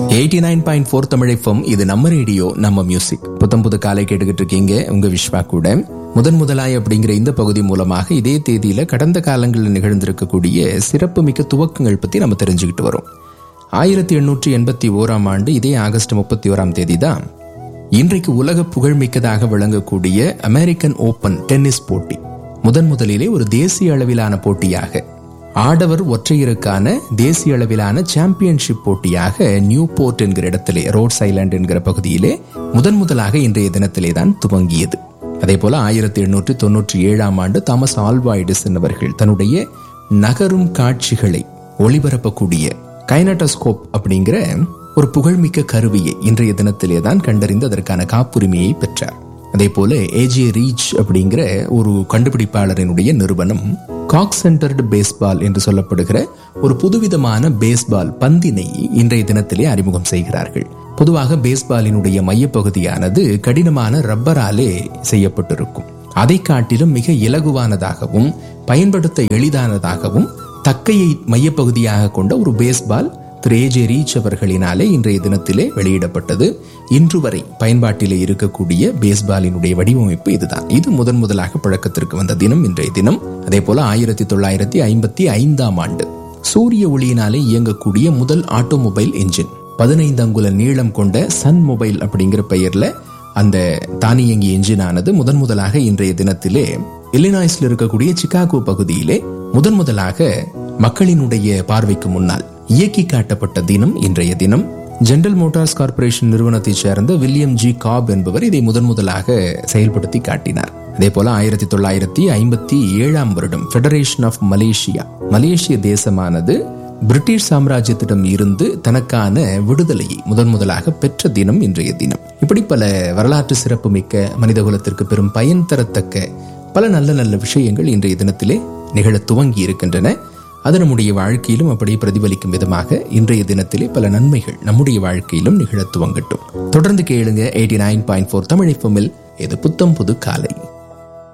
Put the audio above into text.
eighty nine point four தமிழைஃபம் இது நம்ம ரேடியோ நம்ம மியூசிக் புத்தம் புது காலை கேட்டுக்கிட்டு இருக்கீங்க உங்க விஸ்வா கூட முதன் முதலாய் அப்படிங்கிற இந்த பகுதி மூலமாக இதே தேதியில கடந்த காலங்களில் நிகழ்ந்திருக்கக்கூடிய சிறப்புமிக்க துவக்கங்கள் பத்தி நம்ம தெரிஞ்சுக்கிட்டு வரோம் ஆயிரத்தி எண்ணூற்றி எண்பத்தி ஓராம் ஆண்டு இதே ஆகஸ்ட் முப்பத்தி ஓராம் தேதி தான் இன்றைக்கு உலக புகழ்மிக்கதாக விளங்கக்கூடிய அமெரிக்கன் ஓபன் டென்னிஸ் போட்டி முதன் முதலிலே ஒரு தேசிய அளவிலான போட்டியாக ஆடவர் ஒற்றையருக்கான தேசிய அளவிலான சாம்பியன்ஷிப் போட்டியாக நியூ போர்ட் என்கிற இடத்திலே ரோட்ஸ் ஐலாண்ட் என்கிற பகுதியிலே முதன் முதலாக இன்றைய தினத்திலே தான் துவங்கியது அதே போல ஆயிரத்தி எண்ணூற்றி தொன்னூற்றி ஏழாம் ஆண்டு தாமஸ் ஆல்வா எடிசன் அவர்கள் தன்னுடைய நகரும் காட்சிகளை ஒளிபரப்பக்கூடிய கைனட்டோஸ்கோப் அப்படிங்கிற ஒரு புகழ்மிக்க கருவியை இன்றைய தினத்திலே தான் கண்டறிந்து அதற்கான காப்புரிமையை பெற்றார் அதே போல ஏஜே ரீச் அப்படிங்கிற ஒரு கண்டுபிடிப்பாளரினுடைய நிறுவனம் காக் சென்டர்டு பேஸ்பால் என்று சொல்லப்படுகிற ஒரு புதுவிதமான பேஸ்பால் பந்தினை இன்றைய தினத்திலே அறிமுகம் செய்கிறார்கள் பொதுவாக பேஸ்பாலினுடைய மையப்பகுதியானது கடினமான ரப்பராலே செய்யப்பட்டிருக்கும் அதை காட்டிலும் மிக இலகுவானதாகவும் பயன்படுத்த எளிதானதாகவும் தக்கையை மையப்பகுதியாக கொண்ட ஒரு பேஸ்பால் திரு ஏஜே ரீச் அவர்களினாலே இன்றைய தினத்திலே வெளியிடப்பட்டது இன்று வரை பயன்பாட்டிலே இருக்கக்கூடிய பேஸ்பாலினுடைய வடிவமைப்பு இதுதான் இது முதன் முதலாக பழக்கத்திற்கு வந்த தினம் இன்றைய தினம் அதே போல ஆயிரத்தி தொள்ளாயிரத்தி ஐம்பத்தி ஐந்தாம் ஆண்டு சூரிய ஒளியினாலே இயங்கக்கூடிய முதல் ஆட்டோமொபைல் என்ஜின் பதினைந்து அங்குல நீளம் கொண்ட சன் மொபைல் அப்படிங்கிற பெயர்ல அந்த தானியங்கி என்ஜினானது முதன் முதலாக இன்றைய தினத்திலே இல்லினாய்ஸ்ல இருக்கக்கூடிய சிகாகோ பகுதியிலே முதன் முதலாக மக்களினுடைய பார்வைக்கு முன்னால் இயக்கி காட்டப்பட்ட தினம் இன்றைய தினம் ஜெனரல் மோட்டார்ஸ் கார்பரேஷன் நிறுவனத்தைச் சேர்ந்த வில்லியம் ஜி காப் என்பவர் இதை முதன் முதலாக செயல்படுத்தி காட்டினார் அதே போல ஆயிரத்தி தொள்ளாயிரத்தி ஐம்பத்தி ஏழாம் வருடம் பெடரேஷன் ஆஃப் மலேசியா மலேசிய தேசமானது பிரிட்டிஷ் சாம்ராஜ்யத்திடம் இருந்து தனக்கான விடுதலையை முதன் முதலாக பெற்ற தினம் இன்றைய தினம் இப்படி பல வரலாற்று சிறப்புமிக்க மனிதகுலத்திற்கு பெரும் பயன் தரத்தக்க பல நல்ல நல்ல விஷயங்கள் இன்றைய தினத்திலே நிகழ துவங்கி இருக்கின்றன அது நம்முடைய வாழ்க்கையிலும் அப்படியே பிரதிபலிக்கும் விதமாக இன்றைய தினத்திலே பல நன்மைகள் நம்முடைய வாழ்க்கையிலும் நிகழ துவங்கட்டும் தொடர்ந்து கேளுங்க eighty nine point four Tamil இது புத்தம் புது காலை